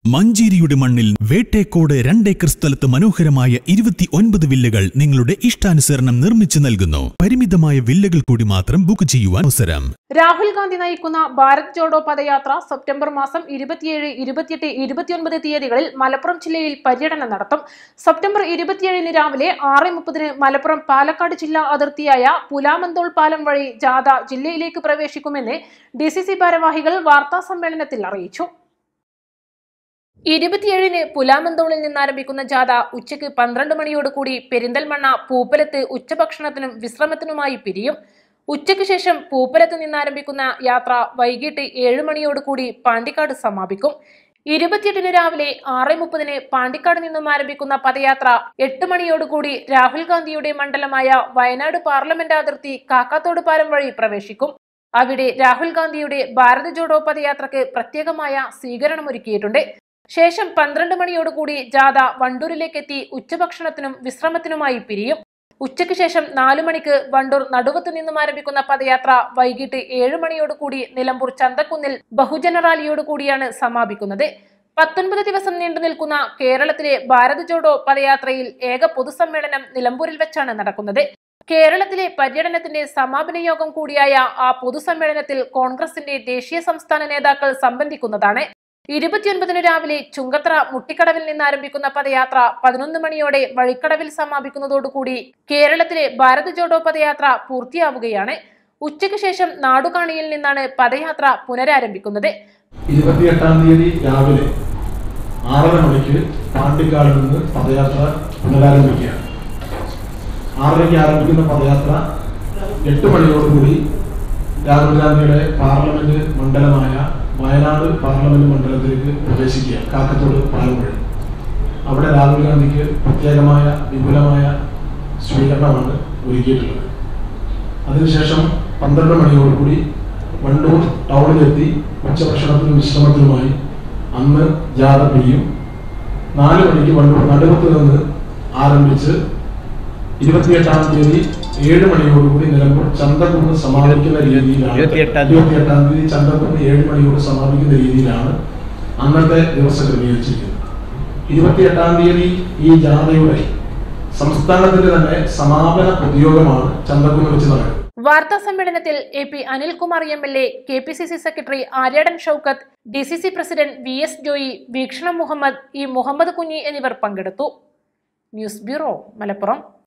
മഞ്ചേരിയുടെ മണ്ണിൽ വേട്ടേക്കോട് രണ്ടേക്കർ സ്ഥലത്ത് മനോഹരമായ ഇരുപത്തി ഒൻപത് വില്ലകൾ നിങ്ങളുടെ ഇഷ്ടാനുസരണം നിർമ്മിച്ചു നൽകുന്നു പരിമിതമായ വില്ലകൾ കൂടി മാത്രം ബുക്ക് ചെയ്യുവാൻ അവസരം രാഹുൽ ഗാന്ധി നയിക്കുന്ന ഭാരത് ജോഡോ പദയാത്ര സെപ്റ്റംബർ മാസം ഇരുപത്തിയേഴ് ഇരുപത്തിയെട്ട് ഇരുപത്തിയൊൻപത് തീയതികളിൽ മലപ്പുറം ജില്ലയിൽ പര്യടനം നടത്തും സെപ്റ്റംബർ ഇരുപത്തിയേഴിന് രാവിലെ ആറ് മുപ്പതിന് മലപ്പുറം പാലക്കാട് ജില്ലാ അതിർത്തിയായ പുലാമന്തോൾ പാലം വഴി ജാഥ ജില്ലയിലേക്ക് പ്രവേശിക്കുമെന്ന് ഡി സി സി ഭാരവാഹികൾ വാർത്താ സമ്മേളനത്തിൽ അറിയിച്ചു ഇരുപത്തിയേഴിന് പുലാമന്തോളിൽ നിന്നാരംഭിക്കുന്ന ജാഥ ഉച്ചയ്ക്ക് പന്ത്രണ്ട് മണിയോടുകൂടി പെരിന്തൽമണ്ണ പൂപ്പലത്ത് ഉച്ചഭക്ഷണത്തിനും വിശ്രമത്തിനുമായി പിരിയും ഉച്ചയ്ക്ക് ശേഷം പൂപ്പലത്ത് നിന്നാരംഭിക്കുന്ന യാത്ര വൈകിട്ട് ഏഴ് മണിയോടുകൂടി പാണ്ടിക്കാട് സമാപിക്കും ഇരുപത്തിയെട്ടിന് രാവിലെ ആറ് മുപ്പതിന് പാണ്ടിക്കാട് നിന്നും ആരംഭിക്കുന്ന പദയാത്ര എട്ട് മണിയോടുകൂടി രാഹുൽ ഗാന്ധിയുടെ മണ്ഡലമായ വയനാട് പാർലമെന്റ് അതിർത്തി കാക്കാത്തോട് പാലം വഴി പ്രവേശിക്കും അവിടെ രാഹുൽ ഗാന്ധിയുടെ ഭാരത് ജോഡോ പദയാത്രയ്ക്ക് പ്രത്യേകമായ സ്വീകരണമൊരുക്കിയിട്ടുണ്ട് ശേഷം പന്ത്രണ്ട് മണിയോടുകൂടി ജാഥ വണ്ടൂരിലേക്കെത്തി ഉച്ചഭക്ഷണത്തിനും വിശ്രമത്തിനുമായി പിരിയും ഉച്ചയ്ക്ക് ശേഷം നാലു മണിക്ക് വണ്ടൂർ നടുവത്ത് നിന്നും ആരംഭിക്കുന്ന പദയാത്ര വൈകിട്ട് ഏഴ് മണിയോടുകൂടി നിലമ്പൂർ ചന്തക്കുന്നിൽ ബഹുജന റാലിയോടുകൂടിയാണ് സമാപിക്കുന്നത് പത്തൊൻപത് ദിവസം നീണ്ടു നിൽക്കുന്ന കേരളത്തിലെ ഭാരത് ജോഡോ പദയാത്രയിൽ ഏക പൊതുസമ്മേളനം നിലമ്പൂരിൽ വെച്ചാണ് നടക്കുന്നത് കേരളത്തിലെ പര്യടനത്തിന്റെ സമാപന യോഗം കൂടിയായ ആ പൊതുസമ്മേളനത്തിൽ കോൺഗ്രസിന്റെ ദേശീയ സംസ്ഥാന നേതാക്കൾ സംബന്ധിക്കുന്നതാണ് ഇരുപത്തിയൊൻപതിന് രാവിലെ ചുങ്കത്ര മുട്ടിക്കടവിൽ നിന്ന് ആരംഭിക്കുന്ന പദയാത്ര പതിനൊന്ന് മണിയോടെ വഴിക്കടവിൽ സമാപിക്കുന്നതോടുകൂടി കേരളത്തിലെ ഭാരത് ജോഡോ പദയാത്ര പൂർത്തിയാവുകയാണ് ഉച്ചയ്ക്ക് ശേഷം നാടുകാണിയിൽ നിന്നാണ് പദയാത്ര പുനരാരംഭിക്കുന്നത് ഇരുപത്തിയെട്ടാം തീയതി രാവിലെ ആറര മണിക്ക് പാണ്ടിക്കാട് നിന്ന് പദയാത്ര പുനരാരംഭിക്കുകയാണ് ആറരയ്ക്ക് ആരംഭിക്കുന്ന പദയാത്ര എട്ട് മണിയോടുകൂടി രാഹുൽ ഗാന്ധിയുടെ പാർലമെന്റ് മണ്ഡലമായ വയനാട് പാർലമെന്റ് മണ്ഡലത്തിലേക്ക് പ്രവേശിക്കുക കാക്കത്തോട് പാലം വഴി അവിടെ രാഹുൽ ഗാന്ധിക്ക് പ്രത്യേകമായ വിപുലമായ സ്വീകരണമാണ് ഒരുക്കിയിട്ടുള്ളത് അതിനുശേഷം പന്ത്രണ്ട് മണിയോടുകൂടി വണ്ടൂർ ടൗണിലെത്തി ഉച്ചഭക്ഷണത്തിനും വിശ്രമത്തിനുമായി അന്ന് ജാഥ പിരിയും നാല് മണിക്ക് വണ്ടൂർ നടുവത്ത് നിന്ന് ആരംഭിച്ച് ഇരുപത്തിയെട്ടാം തീയതി ഏഴ് മണിയോടുകൂടി നിലമ്പൂർ ചന്തക്കുന്ന് സമാപിക്കുന്ന രീതിയിലാണ് ഇരുപത്തിയെട്ടാം തീയതി. ഇരുപത്തിയെട്ടാം തീയതി ചന്തക്കുന്ന് ഏഴ് മണിയോട് സമാപിക്കുന്ന രീതിയിലാണ് അന്നത്തെ ദിവസം ക്രമീകരിച്ചിരിക്കുന്നത് ഇരുപത്തിയെട്ടാം തീയതി ഈ ജാഥയുടെ സംസ്ഥാനത്തിന്റെ തന്നെ സമാപന പൊതുയോഗമാണ് ചന്തക്കുന്ന് വെച്ച് നടക്കുന്നത് വാർത്താ സമ്മേളനത്തിൽ A P Anilkumar M L A K P C C secretary Aryadan Shoukath D C C president V S Joy Veekshanam Muhammad E Muhammad കുഞ്ഞി എന്നിവർ പങ്കെടുത്തു ന്യൂസ് ബ്യൂറോ മലപ്പുറം